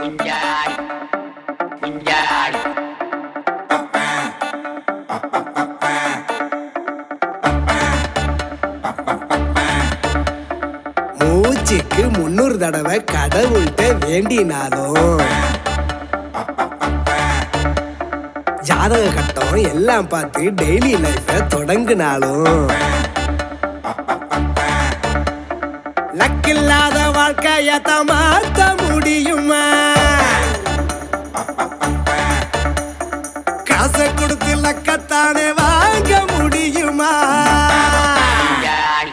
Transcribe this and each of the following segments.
குஞ்சாடி குஞ்சாடி மூச்சுக்கு முன்னூறு தடவை கடவுள்கிட்ட வேண்டினாலும் ஜாதக கட்டம் எல்லாம் பார்த்து டெய்லி லைஃப தொடங்குனாலும் லக்கில்லாத வாழ்க்கைய மாத்த முடியுமா காசை கொடுத்து லக்கத்தானே வாங்க முடியுமா குஞ்சாடி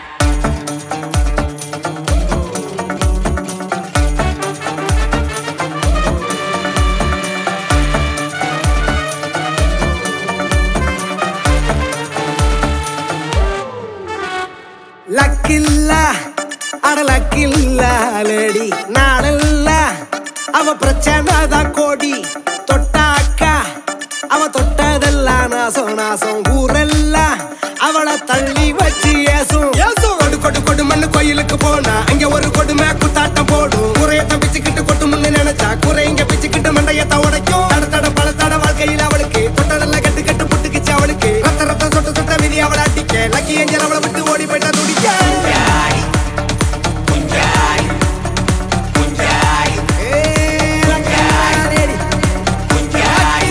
லக்கில்ல அட லக்கில்ல லேடி நாளல்ல அவ பிரச்சனை தான் கோடி தொட்டாக்கா அவ தொட்டதெல்லாம் நாசம் நாசம் ஊரெல்லாம் அவளை தள்ளி வச்சு ஏசும் ஏசும் கொடு கொடு கொடு மண்ணு கோயிலுக்கு போனா அங்க ஒரு கொடுமை குத்தாட்டம் போடும் குறையத்தை பிச்சுக்கிட்டு கொட்டு முன்னு நினைச்சா குறைங்க பிச்சுக்கிட்டு மண்டையத்தை உடைக்கும் தட தட பல தட வாழ்க்கையில் அவளுக்கு தொட்டதெல்லாம் கட்டு கட்டு புட்டுக்குச்சு அவளுக்கு ரத்த ரத்த சொட்ட சொட்ட விதி அவளை அடிக்க லக்கி எஞ்சல் அவளை விட்டு ஓடி போயிட்டா துடிக்க குஞ்சாடி குஞ்சாடி குஞ்சாடி ஏய், லக்கி குஞ்சாடி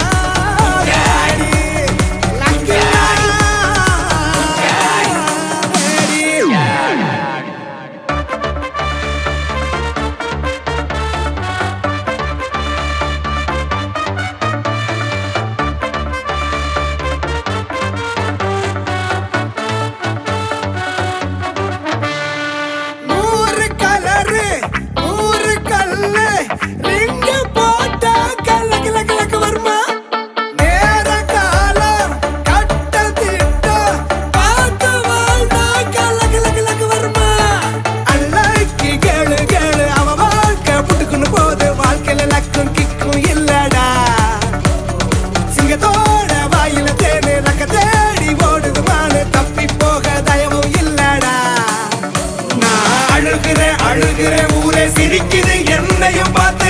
நூறு கலரு நூறு கல்லு ரிங்க போட்டா கல்ல கல்ல கலக்கு வருமா நேர காலம் கட்ட திட்டம் பார்த்து வாழ்ந்தா கல்ல கல்ல கலக்கு வருமா அன்னைக்கு கேளு கேளு அவ வாழ்க்கை புட்டுக்குன்னு போது வாழ்க்கையில லக்கும் கிக்கும் இல்லடா சிங்கத்தோட வாயில தேனு லக்க தேடி ஓடுது மானு தப்பி போக தயவும் இல்லடா நான் அழுகிறேன் அழுகிறேன் ஊரே சிரிக்குது என்னையும் பார்த்து